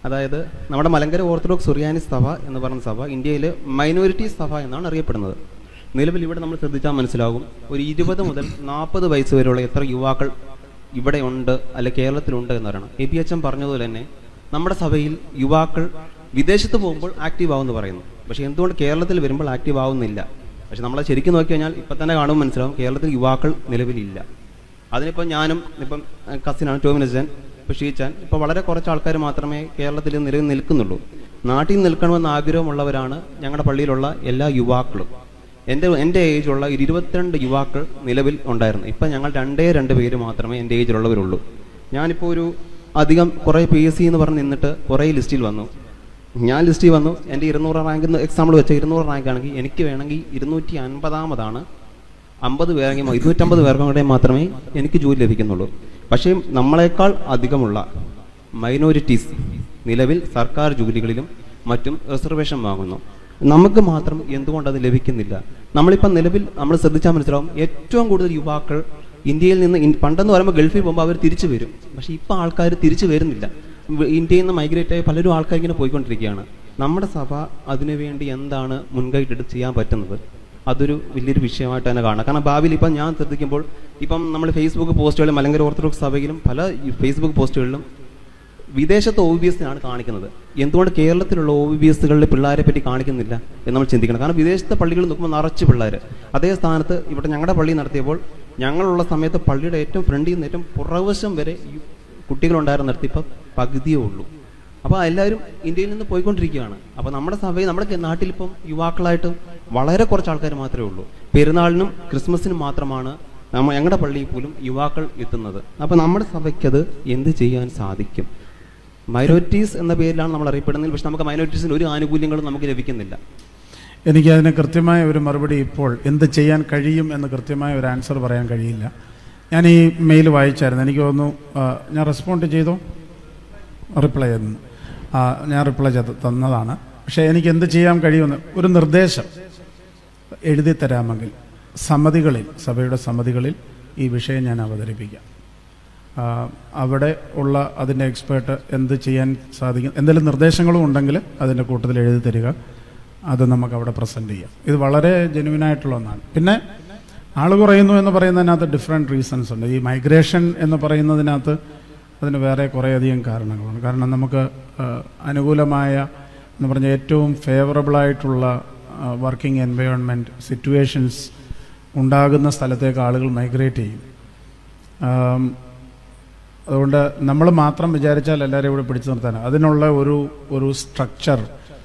അതായത് നമ്മുടെ മലങ്കര ഓർത്തഡോക്സ് സുറിയാനി സഭ എന്ന് പറയുന്ന സഭ ഇന്ത്യയിൽ മൈനോറിറ്റി സഭ എന്നാണ് അറിയപ്പെടുന്നത് നിലവിൽ ഇവിടെ നമ്മൾ ശ്രദ്ധിച്ചാൽ മനസ്സിലാകും ഒരു ഇരുപത് മുതൽ നാൽപ്പത് വയസ്സ് വരെയുള്ള എത്ര യുവാക്കൾ ഇവിടെ ഉണ്ട് അല്ലെ കേരളത്തിലുണ്ട് എന്ന് പറയണം എ പി എച്ച് എം പറഞ്ഞതുപോലെ തന്നെ നമ്മുടെ സഭയിൽ യുവാക്കൾ വിദേശത്ത് പോകുമ്പോൾ ആക്റ്റീവ് ആവുമെന്ന് പറയുന്നു പക്ഷേ എന്തുകൊണ്ട് കേരളത്തിൽ വരുമ്പോൾ ആക്റ്റീവ് ആവുന്നില്ല പക്ഷെ നമ്മളെ ശരിക്കും നോക്കി കഴിഞ്ഞാൽ ഇപ്പം തന്നെ കാണുമ്പോൾ മനസ്സിലാവും കേരളത്തിൽ യുവാക്കൾ നിലവിലില്ല അതിനിപ്പം ഞാനും ഇപ്പം കസിനാണ് ടോമിനജൻ ഇപ്പോൾ ഷീച്ചാൻ ഇപ്പോൾ വളരെ കുറച്ച് ആൾക്കാർ മാത്രമേ കേരളത്തിൽ നിലവിൽ നിൽക്കുന്നുള്ളൂ നാട്ടിൽ നിൽക്കണമെന്ന് ആഗ്രഹമുള്ളവരാണ് ഞങ്ങളുടെ പള്ളിയിലുള്ള എല്ലാ യുവാക്കളും എൻ്റെ എൻ്റെ ഏജുള്ള ഒരു ഇരുപത്തിരണ്ട് യുവാക്കൾ നിലവിൽ ഉണ്ടായിരുന്നു ഇപ്പം ഞങ്ങൾ രണ്ടേ രണ്ട് പേര് മാത്രമേ എൻ്റെ ഏജിലുള്ളവരുള്ളൂ ഞാനിപ്പോൾ ഒരു അധികം കുറേ പി എസ് സി എന്ന് പറഞ്ഞ് നിന്നിട്ട് കുറേ ലിസ്റ്റിൽ വന്നു ഞാൻ ലിസ്റ്റിൽ വന്നു എൻ്റെ ഇരുന്നൂറ് റാങ്ക് എക്സാമ്പിൾ വെച്ച ഇരുന്നൂറ് റാങ്ക് ആണെങ്കിൽ എനിക്ക് വേണമെങ്കിൽ ഇരുന്നൂറ്റി അൻപതാമതാണ് അമ്പത് പേരെങ്കിൽ ഇരുന്നൂറ്റമ്പത് പേർക്കും കൂടെ മാത്രമേ എനിക്ക് ജോലി ലഭിക്കുന്നുള്ളൂ പക്ഷേ നമ്മളെക്കാൾ അധികമുള്ള മൈനോറിറ്റീസ് നിലവിൽ സർക്കാർ ജോലികളിലും മറ്റും റിസർവേഷൻ വാങ്ങുന്നു നമുക്ക് മാത്രം എന്തുകൊണ്ട് അത് ലഭിക്കുന്നില്ല നമ്മളിപ്പം നിലവിൽ നമ്മൾ ശ്രദ്ധിച്ചാൽ മനസ്സിലാവും ഏറ്റവും കൂടുതൽ യുവാക്കൾ ഇന്ത്യയിൽ നിന്ന് ഇൻ- പണ്ടെന്ന് പറയുമ്പോൾ ഗൾഫിൽ പോകുമ്പോൾ അവർ തിരിച്ചു വരും പക്ഷേ ഇപ്പം ആൾക്കാർ തിരിച്ചു വരുന്നില്ല വ- ഇന്ത്യയിൽ നിന്ന് മൈഗ്രേറ്റ് ആയ പലരും ആൾക്കാർ ഇങ്ങനെ പോയിക്കൊണ്ടിരിക്കുകയാണ് നമ്മുടെ സഭ അതിനുവേണ്ടി എന്താണ് മുൻകൈയിട്ടെടുത്ത് ചെയ്യാൻ പറ്റുന്നത് അതൊരു വലിയൊരു വിഷയമായിട്ട് തന്നെ കാണാം കാരണം ഭാവിയിൽ ഇപ്പം ഞാൻ ശ്രദ്ധിക്കുമ്പോൾ ഇപ്പം നമ്മൾ ഫേസ്ബുക്ക് പോസ്റ്റുകളിലും മലങ്കര ഓർത്തഡോക്സ് സഭയിലും പല ഈ ഫേസ്ബുക്ക് പോസ്റ്റുകളിലും വിദേശത്തെ ഒ ബി എസിനാണ് കാണിക്കുന്നത് എന്തുകൊണ്ട് കേരളത്തിലുള്ള ഒ ബി എസുകളിലെ പിള്ളേരെ പറ്റി കാണിക്കുന്നില്ല എന്ന് നമ്മൾ ചിന്തിക്കണം കാരണം വിദേശത്തെ പള്ളികൾ നോക്കുമ്പോൾ നിറച്ച് പിള്ളേർ അതേ സ്ഥാനത്ത് ഇവിടെ ഞങ്ങളുടെ പള്ളി നടത്തിയപ്പോൾ ഞങ്ങളുള്ള സമയത്ത് പള്ളിയുടെ ഏറ്റവും ഫ്രണ്ടിൽ നിന്ന് ഏറ്റവും പുറവശം വരെ ഈ കുട്ടികളുണ്ടായിരുന്ന നിർത്തി ഇപ്പം പകുതിയേ ഉള്ളൂ അപ്പോൾ എല്ലാവരും ഇന്ത്യയിൽ നിന്ന് പോയിക്കൊണ്ടിരിക്കുകയാണ് അപ്പോൾ നമ്മുടെ സഭയിൽ നമ്മുടെ നാട്ടിലിപ്പം യുവാക്കളായിട്ട് വളരെ കുറച്ച് ആൾക്കാർ മാത്രമേ ഉള്ളൂ പെരുന്നാളിനും ക്രിസ്മസിനും മാത്രമാണ് നമ്മ ഞങ്ങളുടെ പള്ളിയിൽ പോലും യുവാക്കൾ എത്തുന്നത് അപ്പോൾ നമ്മുടെ സഭയ്ക്കത് എന്ത് ചെയ്യാൻ സാധിക്കും മൈനോറിറ്റീസ് എന്ന പേരിലാണ് നമ്മൾ അറിയപ്പെടുന്നത് പക്ഷെ നമുക്ക് മൈനോറിറ്റീസിന് ഒരു ആനുകൂല്യങ്ങളും നമുക്ക് ലഭിക്കുന്നില്ല എനിക്ക് അതിന് കൃത്യമായ ഒരു മറുപടി ഇപ്പോൾ എന്ത് ചെയ്യാൻ കഴിയും എന്ന് കൃത്യമായ ഒരു ആൻസർ പറയാൻ കഴിയില്ല ഞാൻ ഈ മെയിൽ വായിച്ചായിരുന്നു എനിക്ക് തോന്നുന്നു ആ, ഞാൻ റെസ്പോണ്ട് ചെയ്തോ റിപ്ലൈ തന്നു ആ, ഞാൻ റിപ്ലൈ ചെയ്ത് തന്നതാണ് പക്ഷേ എനിക്ക് എന്ത് ചെയ്യാൻ കഴിയുമെന്ന് ഒരു നിർദ്ദേശം എഴുതി തരാമെങ്കിൽ സമിതികളിൽ സഭയുടെ സമിതികളിൽ ഈ വിഷയം ഞാൻ അവതരിപ്പിക്കാം ആ, അവിടെ ഉള്ള അതിൻ്റെ എക്സ്പേർട്ട് എന്ത് ചെയ്യാൻ സാധിക്കും എന്തെങ്കിലും നിർദ്ദേശങ്ങളും ഉണ്ടെങ്കിൽ അതിൻ്റെ കൂട്ടത്തിൽ എഴുതി തരിക അത് നമുക്ക് അവിടെ പ്രസൻറ്റ് ചെയ്യാം ഇത് വളരെ ജെനുവിനായിട്ടുള്ള ഒന്നാണ് പിന്നെ ആൾ കുറയുന്നു എന്ന് പറയുന്നതിനകത്ത് ഡിഫറെൻറ്റ് റീസൺസ് ഉണ്ട് ഈ മൈഗ്രേഷൻ എന്ന് പറയുന്നതിനകത്ത് അതിന് വേറെ കുറേയധികം കാരണങ്ങളുണ്ട് കാരണം നമുക്ക് ആ, അനുകൂലമായ എന്ന് പറഞ്ഞാൽ ഏറ്റവും ഫേവറബിളായിട്ടുള്ള വർക്കിംഗ് എൻവയോൺമെൻറ്റ് സിറ്റുവേഷൻസ് ഉണ്ടാകുന്ന സ്ഥലത്തേക്ക് ആളുകൾ മൈഗ്രേറ്റ് ചെയ്യും ആം, അതുകൊണ്ട് നമ്മൾ മാത്രം വിചാരിച്ചാൽ എല്ലാവരെയും ഇവിടെ പിടിച്ചു നിർത്താൻ അതിനുള്ള ഒരു ഒരു സ്ട്രക്ചർ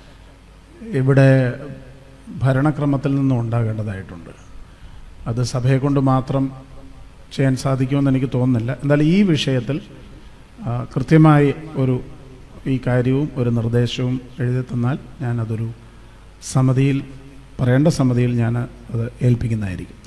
ഇവിടെ ഭരണക്രമത്തിൽ നിന്നും ഉണ്ടാകേണ്ടതായിട്ടുണ്ട് അത് സഭയെ കൊണ്ട് മാത്രം ചെയ്യാൻ സാധിക്കുമെന്ന് എനിക്ക് തോന്നുന്നില്ല എന്തായാലും ഈ വിഷയത്തിൽ ആ, കൃത്യമായി ഒരു ഈ കാര്യവും ഒരു നിർദ്ദേശവും എഴുതി തന്നാൽ ഞാനതൊരു സമിതിയിൽ പറയേണ്ട സമിതിയിൽ ഞാൻ അത് ഏൽപ്പിക്കുന്നതായിരിക്കും